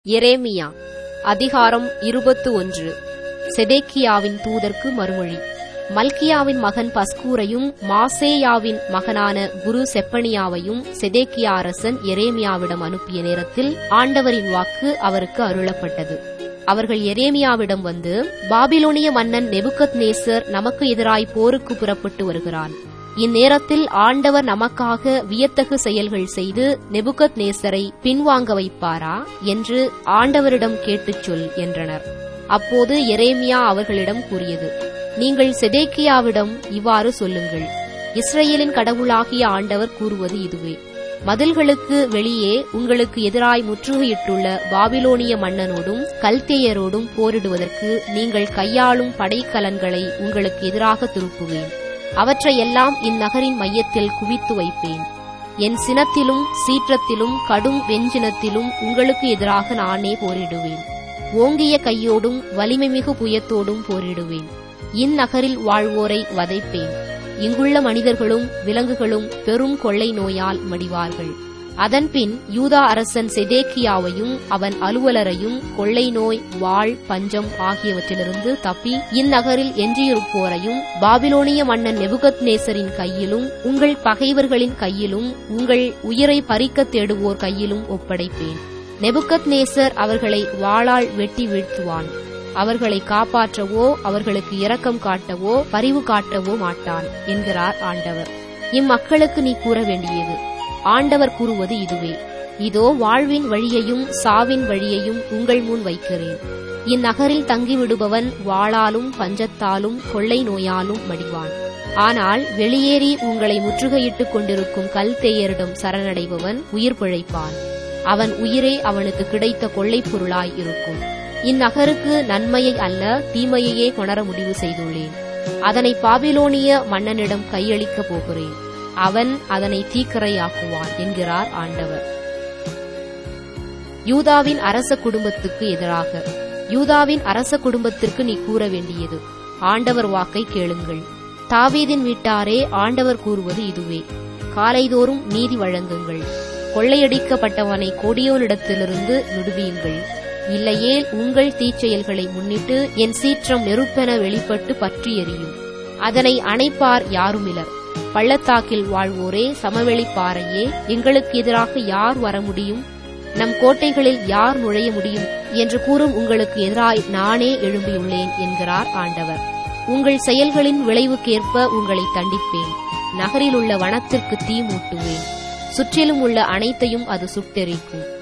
எரேமியா அதிகாரம் இருபத்து ஒன்று செதேக்கியாவின் தூதர்க்கு மறுமொழி மல்கியாவின் மகன் பஸ்கூரையும் மாசேயாவின் மகனான குரு செப்பனியாவையும் செதேக்கியா அரசன் எரேமியாவிடம் அனுப்பிய நேரத்தில் ஆண்டவரின் வாக்கு அவருக்கு அருளப்பட்டது அவர்கள் எரேமியாவிடம் வந்து பாபிலோனிய மன்னன் நெபுகத் நேசர் நமக்கு எதிராய் போருக்கு புறப்பட்டு வருகிறான் இந்நேரத்தில் ஆண்டவர் நமக்காக வியத்தகு செயல்கள் செய்து நெபுகத் நேசரை பின்வாங்க வைப்பாரா என்று ஆண்டவரிடம் கேட்டுச் சொல் என்றனர் அப்போது எரேமியா அவர்களிடம் கூறியது நீங்கள் செதேக்கியாவிடம் இவ்வாறு சொல்லுங்கள் இஸ்ரேலின் கடவுளாகிய ஆண்டவர் கூறுவது இதுவே மதில்களுக்கு வெளியே உங்களுக்கு எதிராய் முற்றுகையிட்டுள்ள பாபிலோனிய மன்னனோடும் கல்தேயரோடும் போரிடுவதற்கு நீங்கள் கையாளும் படைக்கலன்களை உங்களுக்கு எதிராக திருப்புவேன் அவற்றையெல்லாம் இந்நகரின் மையத்தில் குவித்து வைப்பேன் என் சினத்திலும் சீற்றத்திலும் கடும் வெஞ்சினத்திலும் உங்களுக்கு எதிராக நானே போரிடுவேன் ஓங்கிய கையோடும் வலிமைமிகு புயத்தோடும் போரிடுவேன் இந்நகரில் வாழ்வோரை வதைப்பேன் இங்குள்ள மனிதர்களும் விலங்குகளும் பெரும் கொள்ளை நோயால் மடிவார்கள் அதன்பின் யூதா அரசன் செதேக்கியாவையும் அவன் அலுவலரையும் கொள்ளை நோய் வாழ் பஞ்சம் ஆகியவற்றிலிருந்து தப்பி இந்நகரில் எஞ்சியிருப்போரையும் பாபிலோனிய மன்னன் நெபுகத் நேசரின் கையிலும் உங்கள் பகைவர்களின் கையிலும் உங்கள் உயிரை பறிக்கத் தேடுவோர் கையிலும் ஒப்படைப்பேன் நெபுகத் நேசர் அவர்களை வாளால் வெட்டி வீழ்த்துவான் அவர்களை காப்பாற்றவோ அவர்களுக்கு இரக்கம் காட்டவோ பரிவு காட்டவோ மாட்டான் என்கிறார் ஆண்டவர் இம்மக்களுக்கு நீ கூற வேண்டியது ஆண்டவர் கூறுவது இதுவே இதோ வாழ்வின் வழியையும் சாவின் வழியையும் உங்கள் முன் வைக்கிறேன் இந்நகரில் தங்கிவிடுபவன் வாளாலும் பஞ்சத்தாலும் கொள்ளை நோயாலும் மடிவான் ஆனால் வெளியேறி உங்களை முற்றுகையிட்டுக் கொண்டிருக்கும் கல்தேயரிடம் சரணடைபவன் உயிர் பிழைப்பான் அவன் உயிரே அவனுக்கு கிடைத்த கொள்ளைப் பொருளாய் இருக்கும் இந்நகருக்கு நன்மையை அல்ல தீமையையே கொணர முடிவு செய்துள்ளேன் அதனை பாபிலோனிய மன்னனிடம் கையளிக்கப் போகிறேன் அவன் அதனை தீக்கரையாக்குவான் என்கிறார் ஆண்டவர் யூதாவின் அரச குடும்பத்துக்கு எதிராக யூதாவின் அரச குடும்பத்திற்கு நீ கூற வேண்டியது ஆண்டவர் வாக்கை கேளுங்கள் தாவீதின் வீட்டாரே ஆண்டவர் கூறுவது இதுவே காலைதோறும் நீதி வழங்குங்கள் கொள்ளையடிக்கப்பட்டவனை கொடியோனிடத்திலிருந்து விடுவியுங்கள் இல்லையேல் உங்கள் தீச்செயல்களை முன்னிட்டு என் சீற்றம் நெருப்பென வெளிப்பட்டு பற்றி எரியும் அதனை அணைப்பார் யாருமிலர் பள்ளத்தாக்கில் வாழ்வோரே சமவெளி பாறையே எங்களுக்கு எதிராக யார் வர முடியும் நம் கோட்டைகளில் யார் நுழைய முடியும் என்று கூறும் உங்களுக்கு எதிராய் நானே எழும்பியுள்ளேன் என்கிறார் ஆண்டவர் உங்கள் செயல்களின் விளைவுக்கேற்ப உங்களை தண்டிப்பேன் நகரில் உள்ள வனத்திற்கு தீ மூட்டுவேன் சுற்றிலும் உள்ள அனைத்தையும் அது சுட்டெரிக்கும்